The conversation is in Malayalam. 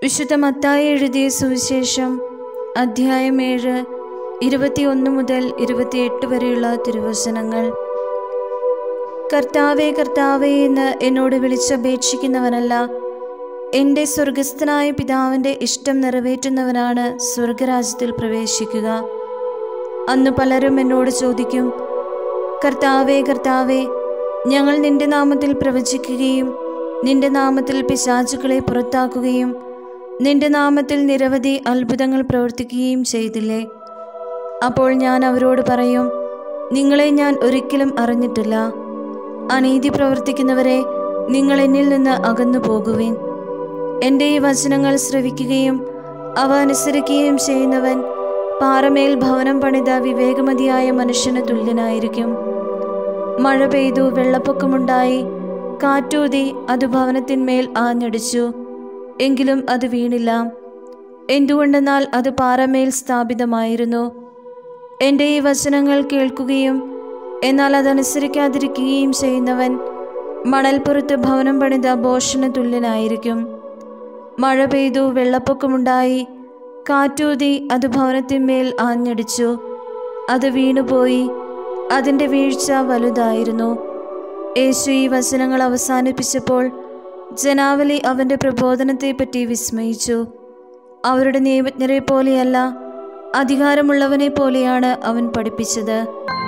വിശുദ്ധ മത്തായി എഴുതിയ സുവിശേഷം അധ്യായം ഏഴ് ഇരുപത്തിയൊന്ന് മുതൽ ഇരുപത്തിയെട്ട് വരെയുള്ള തിരുവചനങ്ങൾ കർത്താവേ കർത്താവേ എന്ന് എന്നോട് വിളിച്ചപേക്ഷിക്കുന്നവനല്ല എൻ്റെ സ്വർഗസ്ഥനായ പിതാവിൻ്റെ ഇഷ്ടം നിറവേറ്റുന്നവനാണ് സ്വർഗരാജ്യത്തിൽ പ്രവേശിക്കുക അന്ന് പലരും എന്നോട് ചോദിക്കും കർത്താവേ കർത്താവേ ഞങ്ങൾ നിന്റെ നാമത്തിൽ പ്രവചിക്കുകയും നിന്റെ നാമത്തിൽ പിശാചുക്കളെ പുറത്താക്കുകയും നിന്റെ നാമത്തിൽ നിരവധി അത്ഭുതങ്ങൾ പ്രവർത്തിക്കുകയും ചെയ്തില്ലേ അപ്പോൾ ഞാൻ അവരോട് പറയും നിങ്ങളെ ഞാൻ ഒരിക്കലും അറിഞ്ഞിട്ടില്ല അനീതി പ്രവർത്തിക്കുന്നവരെ നിങ്ങൾ എന്നിൽ നിന്ന് അകന്നു പോകുവിൻ എൻ്റെ ഈ വചനങ്ങൾ ശ്രവിക്കുകയും അവ അനുസരിക്കുകയും ചെയ്യുന്നവൻ പാറമേൽ ഭവനം പണിത വിവേകമതിയായ മനുഷ്യന് തുല്യനായിരിക്കും മഴ പെയ്തു വെള്ളപ്പൊക്കമുണ്ടായി കാറ്റൂതി അത് ഭവനത്തിന്മേൽ ആഞ്ഞടിച്ചു എങ്കിലും അത് വീണില്ല എന്തുകൊണ്ടെന്നാൽ അത് പാറമേൽ സ്ഥാപിതമായിരുന്നു എൻ്റെ ഈ വചനങ്ങൾ കേൾക്കുകയും എന്നാൽ അതനുസരിക്കാതിരിക്കുകയും ചെയ്യുന്നവൻ മണൽപ്പുറത്ത് ഭവനം പണിത ബോഷന് തുല്യനായിരിക്കും മഴ പെയ്തു വെള്ളപ്പൊക്കമുണ്ടായി കാറ്റൂതി അത് ഭവനത്തിന്മേൽ ആഞ്ഞടിച്ചു അത് വീണുപോയി അതിൻ്റെ വീഴ്ച വലുതായിരുന്നു യേശു ഈ വചനങ്ങൾ അവസാനിപ്പിച്ചപ്പോൾ ജനാവലി അവൻ്റെ പ്രബോധനത്തെപ്പറ്റി വിസ്മയിച്ചു അവരുടെ നിയമജ്ഞരെ പോലെയല്ല അധികാരമുള്ളവനെ പോലെയാണ് അവൻ പഠിപ്പിച്ചത്